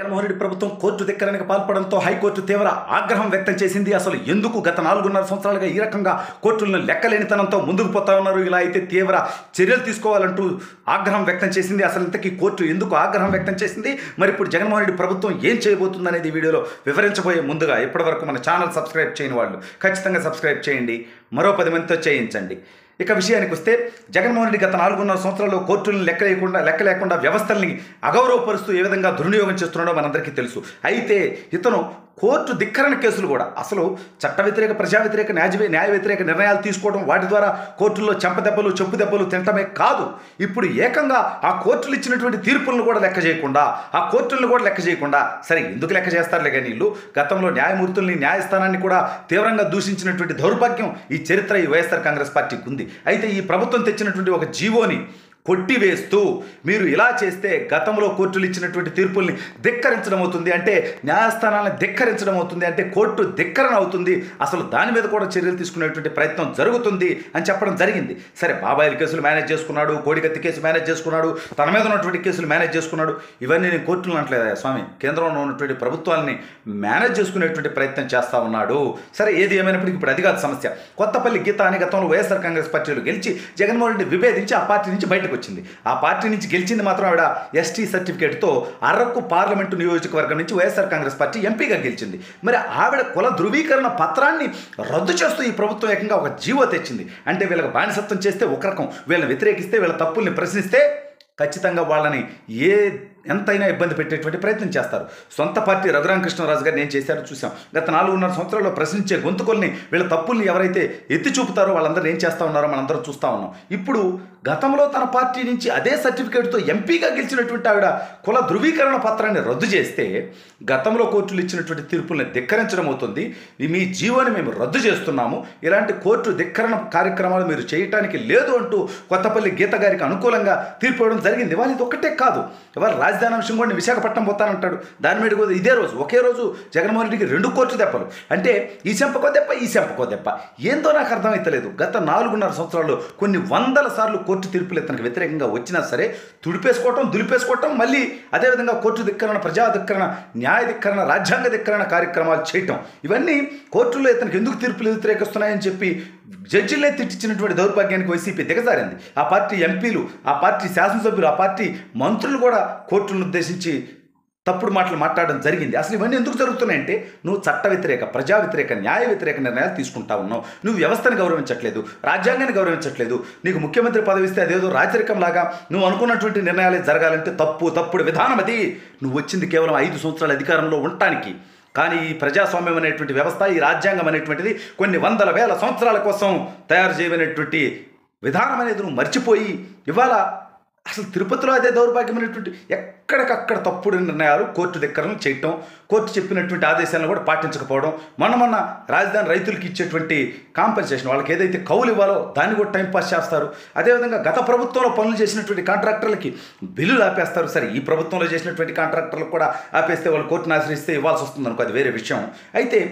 జగన్మోహన్ రెడ్డి ప్రభుత్వం court ధిక్కరణకు పాల్పడంతో high court తీవ్ర ఆగ్రహం వ్యక్తం చేసింది అసలు ఎందుకు గత నాలుగున్నర సంవత్సరాలుగా ఈ రకంగా కోర్టులను లెక్కలేనితనంతో ముందుకు పోతా ఉన్నారు ఇలా అయితే తీవ్ర చర్యలు తీసుకోవాలంటూ ఆగ్రహం వ్యక్తం చేసింది అసలు ఇంతకీ కోర్టు ఎందుకు ఆగ్రహం వ్యక్తం చేసింది మరి ఇప్పుడు జగన్మోహన్ రెడ్డి ప్రభుత్వం ఏం చేయబోతుంది అనేది ఈ వీడియోలో వివరించబోయే ముందుగా ఇప్పటివరకు మన ఛానల్ సబ్స్క్రైబ్ చేయని వాళ్ళు ఖచ్చితంగా సబ్స్క్రైబ్ చేయండి మరో పది మందితో చేయించండి ఇక విషయానికి వస్తే జగన్మోహన్ రెడ్డి గత నాలుగున్నర సంవత్సరాల్లో కోర్టులను లెక్క లేకుండా లెక్క లేకుండా వ్యవస్థల్ని అగౌరవపరుస్తూ ఏ విధంగా దుర్వినియోగం చేస్తున్నాడో మనందరికీ తెలుసు అయితే ఇతను కోర్టు ధిక్కరణ కేసులు కూడా అసలు చట్ట వ్యతిరేక ప్రజా వ్యతిరేక న్యాయ న్యాయ వ్యతిరేక నిర్ణయాలు తీసుకోవడం వాటి ద్వారా కోర్టుల్లో చెంపదెబ్బలు చెప్పు దెబ్బలు తినటమే కాదు ఇప్పుడు ఏకంగా ఆ కోర్టులు ఇచ్చినటువంటి తీర్పులను కూడా లెక్క చేయకుండా ఆ కోర్టులను కూడా లెక్క చేయకుండా సరే ఎందుకు లెక్క చేస్తారులే కానీ వీళ్ళు గతంలో న్యాయమూర్తుల్ని న్యాయస్థానాన్ని కూడా తీవ్రంగా దూషించినటువంటి దౌర్భాగ్యం ఈ చరిత్ర ఈ వైఎస్ఆర్ కాంగ్రెస్ పార్టీకి ఉంది అయితే ఈ ప్రభుత్వం తెచ్చినటువంటి ఒక జీవోని కొట్టివేస్తూ మీరు ఇలా చేస్తే గతంలో కోర్టులు ఇచ్చినటువంటి తీర్పుల్ని ధిక్కరించడం అవుతుంది అంటే న్యాయస్థానాలను ధిక్కరించడం అవుతుంది అంటే కోర్టు ధిక్కరణ అవుతుంది అసలు దాని మీద కూడా చర్యలు తీసుకునేటువంటి ప్రయత్నం జరుగుతుంది అని చెప్పడం జరిగింది సరే బాబాయిల కేసులు మేనేజ్ చేసుకున్నాడు కోడికత్తి కేసు మేనేజ్ చేసుకున్నాడు తన మీద ఉన్నటువంటి కేసులు మేనేజ్ చేసుకున్నాడు ఇవన్నీ నేను కోర్టులు అనట్లేదా స్వామి కేంద్రంలో ఉన్నటువంటి ప్రభుత్వాలని మేనేజ్ చేసుకునేటువంటి ప్రయత్నం చేస్తా ఉన్నాడు సరే ఏది ఏమైనప్పటికీ ఇప్పుడు అది కాదు సమస్య కొత్తపల్లి గీత అని గతంలో వైఎస్ఆర్ కాంగ్రెస్ పార్టీలో గెలిచి జగన్మోహన్ రెడ్డి విభేదించి ఆ పార్టీ నుంచి బయటకు వచ్చింది ఆ పార్టీ నుంచి గెలిచింది మాత్రం ఆవిడ ఎస్టీ సర్టిఫికేట్తో అరకు పార్లమెంటు నియోజకవర్గం నుంచి వైఎస్ఆర్ కాంగ్రెస్ పార్టీ ఎంపీగా గెలిచింది మరి ఆవిడ కుల ధృవీకరణ పత్రాన్ని రద్దు చేస్తూ ఈ ప్రభుత్వం ఏకంగా ఒక జీవో తెచ్చింది అంటే వీళ్ళకి బానిసత్వం చేస్తే ఒక రకం వీళ్ళని వ్యతిరేకిస్తే వీళ్ళ తప్పుల్ని ప్రశ్నిస్తే ఖచ్చితంగా వాళ్ళని ఏ ఎంతైనా ఇబ్బంది పెట్టేటువంటి ప్రయత్నం చేస్తారు సొంత పార్టీ రఘురామకృష్ణరాజు గారు నేను చేశారో చూసాం గత నాలుగున్నర సంవత్సరాల్లో ప్రశ్నించే గొంతుకొల్ని వీళ్ళ తప్పుల్ని ఎవరైతే ఎత్తి చూపుతారో వాళ్ళందరూ ఏం చేస్తూ ఉన్నారో మనందరం చూస్తూ ఉన్నాం ఇప్పుడు గతంలో తన పార్టీ నుంచి అదే సర్టిఫికేట్తో ఎంపీగా గెలిచినటువంటి ఆవిడ కుల ధృవీకరణ పత్రాన్ని రద్దు చేస్తే గతంలో కోర్టులు ఇచ్చినటువంటి తీర్పుల్ని ధిక్కరించడం అవుతుంది ఈ మీ జీవోని మేము రద్దు చేస్తున్నాము ఇలాంటి కోర్టు ధిక్కరణ కార్యక్రమాలు మీరు చేయటానికి లేదు అంటూ కొత్తపల్లి గీత గారికి అనుకూలంగా తీర్పు ఇవ్వడం జరిగింది వాళ్ళు ఇది ఒక్కటే కాదు ఇవాళ రాజధాని అంశం కూడా నేను విశాఖపట్నం పోతానంటాడు దాని మీద కూడా ఇదే రోజు ఒకే రోజు జగన్మోహన్ రెడ్డికి రెండు కోర్టు దెబ్బలు అంటే ఈ చెంపకో దెబ్బ ఈ చెంపకో దెబ్బ ఏందో నాకు అర్థమైతలేదు గత నాలుగున్నర సంవత్సరాల్లో కొన్ని వందల సార్లు కోర్టు తీర్పులు ఇతనికి వ్యతిరేకంగా వచ్చినా సరే తుడిపేసుకోవటం దులిపేసుకోవటం మళ్ళీ అదేవిధంగా కోర్టు ధిక్కరణ ప్రజా ధిక్కరణ న్యాయ ధిక్కరణ రాజ్యాంగ ధిక్కరణ కార్యక్రమాలు చేయటం ఇవన్నీ కోర్టుల్లో ఇతనికి ఎందుకు తీర్పులు వ్యతిరేకిస్తున్నాయని చెప్పి జడ్జిలే తిట్టించినటువంటి దౌర్భాగ్యానికి వైసీపీ దిగజారింది ఆ పార్టీ ఎంపీలు ఆ పార్టీ శాసనసభ్యులు ఆ పార్టీ మంత్రులు కూడా కోర్టులను ఉద్దేశించి తప్పుడు మాటలు మాట్లాడడం జరిగింది అసలు ఇవన్నీ ఎందుకు జరుగుతున్నాయంటే నువ్వు చట్ట వ్యతిరేక ప్రజా వ్యతిరేక న్యాయ వ్యతిరేక నిర్ణయాలు తీసుకుంటా ఉన్నావు నువ్వు వ్యవస్థను గౌరవించట్లేదు రాజ్యాంగాన్ని గౌరవించట్లేదు నీకు ముఖ్యమంత్రి పదవి ఇస్తే అదేదో రాజరికం లాగా నువ్వు అనుకున్నటువంటి నిర్ణయాలే జరగాలంటే తప్పు తప్పుడు విధానం అది నువ్వు వచ్చింది కేవలం ఐదు సంవత్సరాల అధికారంలో ఉండటానికి కానీ ఈ ప్రజాస్వామ్యం అనేటువంటి వ్యవస్థ ఈ రాజ్యాంగం అనేటువంటిది కొన్ని వందల వేల సంవత్సరాల కోసం తయారు చేయబడినటువంటి విధానం అనేది నువ్వు మర్చిపోయి ఇవాళ అసలు తిరుపతిలో అదే దౌర్భాగ్యమైనటువంటి ఎక్కడికక్కడ తప్పుడు నిర్ణయాలు కోర్టు దగ్గరను చేయటం కోర్టు చెప్పినటువంటి ఆదేశాలను కూడా పాటించకపోవడం మొన్న మొన్న రాజధాని రైతులకి ఇచ్చేటువంటి కాంపెన్సేషన్ వాళ్ళకి ఏదైతే కౌలు ఇవ్వాలో దాన్ని కూడా టైం పాస్ చేస్తారు అదేవిధంగా గత ప్రభుత్వంలో పనులు చేసినటువంటి కాంట్రాక్టర్లకి బిల్లులు ఆపేస్తారు సరే ఈ ప్రభుత్వంలో చేసినటువంటి కాంట్రాక్టర్లకు కూడా ఆపేస్తే వాళ్ళు కోర్టును ఆశ్రయిస్తే ఇవ్వాల్సి వస్తుంది అనుకో అది వేరే విషయం అయితే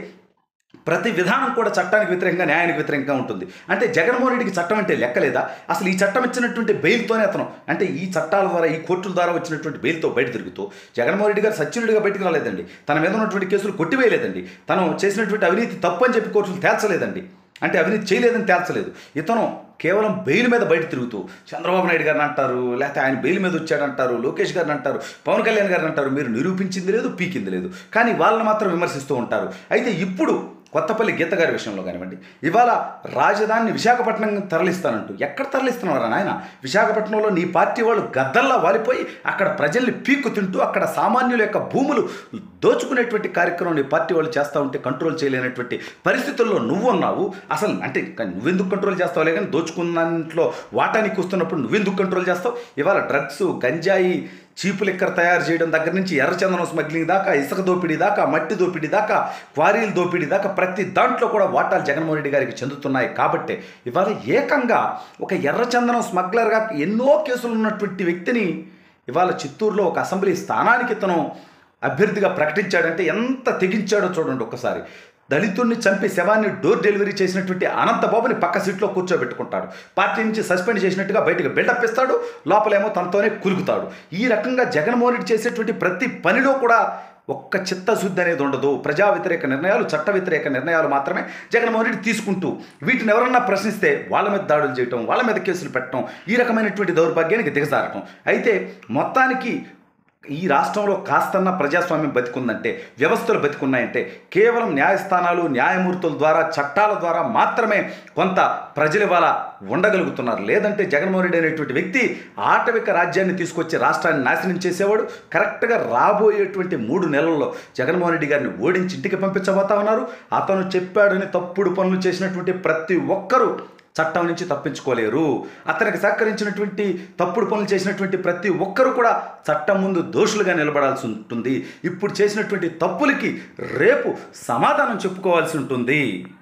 ప్రతి విధానం కూడా చట్టానికి వ్యతిరేకంగా న్యాయానికి వ్యతిరేకంగా ఉంటుంది అంటే జగన్మోహన్ రెడ్డికి చట్టం అంటే లెక్కలేదా అసలు ఈ చట్టం ఇచ్చినటువంటి బెయిల్తోనే అతను అంటే ఈ చట్టాల ద్వారా ఈ కోర్టుల ద్వారా వచ్చినటువంటి బెయిల్తో బయట తిరుగుతూ జగన్మోహన్ రెడ్డి గారు సత్యునుడిగా బయటకు రాలేదండి తన మీద ఉన్నటువంటి కేసులు కొట్టివేయలేదండి తను చేసినటువంటి అవినీతి తప్పు అని చెప్పి కోర్టులు తేల్చలేదండి అంటే అవినీతి చేయలేదని తేల్చలేదు ఇతను కేవలం బెయిల్ మీద బయట తిరుగుతూ చంద్రబాబు నాయుడు గారిని అంటారు లేకపోతే ఆయన బెయిల్ మీద వచ్చాడంటారు లోకేష్ గారిని అంటారు పవన్ కళ్యాణ్ గారిని అంటారు మీరు నిరూపించింది లేదు పీకింది లేదు కానీ వాళ్ళని మాత్రం విమర్శిస్తూ ఉంటారు అయితే ఇప్పుడు కొత్తపల్లి గీత గారి విషయంలో కానివ్వండి ఇవాళ రాజధానిని విశాఖపట్నం తరలిస్తానంటూ ఎక్కడ తరలిస్తున్నారా నాయన విశాఖపట్నంలో నీ పార్టీ వాళ్ళు గద్దల్లా వాలిపోయి అక్కడ ప్రజల్ని పీక్కు తింటూ అక్కడ సామాన్యుల యొక్క భూములు దోచుకునేటువంటి కార్యక్రమం నీ పార్టీ వాళ్ళు చేస్తూ ఉంటే కంట్రోల్ చేయలేనటువంటి పరిస్థితుల్లో నువ్వు ఉన్నావు అసలు అంటే నువ్వెందుకు కంట్రోల్ చేస్తావులే కానీ దోచుకున్న దాంట్లో వాటానికి వస్తున్నప్పుడు నువ్వెందుకు కంట్రోల్ చేస్తావు ఇవాళ డ్రగ్స్ గంజాయి చీపు లిక్కర్ తయారు చేయడం దగ్గర నుంచి ఎర్రచందనం స్మగ్లింగ్ దాకా ఇసుక దోపిడీ దాకా మట్టి దోపిడీ దాకా క్వారీల దోపిడీ దాకా ప్రతి దాంట్లో కూడా వాటాలు జగన్మోహన్ రెడ్డి గారికి చెందుతున్నాయి కాబట్టి ఇవాళ ఏకంగా ఒక ఎర్రచందనం స్మగ్లర్గా ఎన్నో కేసులు ఉన్నటువంటి వ్యక్తిని ఇవాళ చిత్తూరులో ఒక అసెంబ్లీ స్థానానికి ఇతను అభ్యర్థిగా ప్రకటించాడంటే ఎంత తెగించాడో చూడండి ఒక్కసారి దళితుడిని చంపి శవాన్ని డోర్ డెలివరీ చేసినటువంటి అనంతబాబుని పక్క సీట్లో కూర్చోబెట్టుకుంటాడు పార్టీ నుంచి సస్పెండ్ చేసినట్టుగా బయటకు బిల్డప్ ఇస్తాడు లోపలేమో తనతోనే కులుకుతాడు ఈ రకంగా జగన్మోహన్ రెడ్డి చేసేటువంటి ప్రతి పనిలో కూడా ఒక్క చిత్తశుద్ధి అనేది ఉండదు ప్రజా వ్యతిరేక నిర్ణయాలు చట్ట వ్యతిరేక నిర్ణయాలు మాత్రమే జగన్మోహన్ రెడ్డి తీసుకుంటూ వీటిని ఎవరన్నా ప్రశ్నిస్తే వాళ్ళ మీద దాడులు చేయటం వాళ్ళ మీద కేసులు పెట్టడం ఈ రకమైనటువంటి దౌర్భాగ్యానికి దిగజారటం అయితే మొత్తానికి ఈ రాష్ట్రంలో కాస్తన్న ప్రజాస్వామ్యం బతికుందంటే వ్యవస్థలు బతికున్నాయంటే కేవలం న్యాయస్థానాలు న్యాయమూర్తుల ద్వారా చట్టాల ద్వారా మాత్రమే కొంత ప్రజలు ఇవాళ ఉండగలుగుతున్నారు లేదంటే జగన్మోహన్ రెడ్డి అనేటువంటి వ్యక్తి ఆటవిక రాజ్యాన్ని తీసుకొచ్చి రాష్ట్రాన్ని నాశనం చేసేవాడు కరెక్ట్గా రాబోయేటువంటి మూడు నెలల్లో జగన్మోహన్ రెడ్డి గారిని ఓడించి ఇంటికి పంపించబోతా ఉన్నారు అతను చెప్పాడని తప్పుడు పనులు చేసినటువంటి ప్రతి ఒక్కరూ చట్టం నుంచి తప్పించుకోలేరు అతనికి సహకరించినటువంటి తప్పుడు పనులు చేసినటువంటి ప్రతి ఒక్కరు కూడా చట్టం ముందు దోషులుగా నిలబడాల్సి ఉంటుంది ఇప్పుడు చేసినటువంటి తప్పులకి రేపు సమాధానం చెప్పుకోవాల్సి ఉంటుంది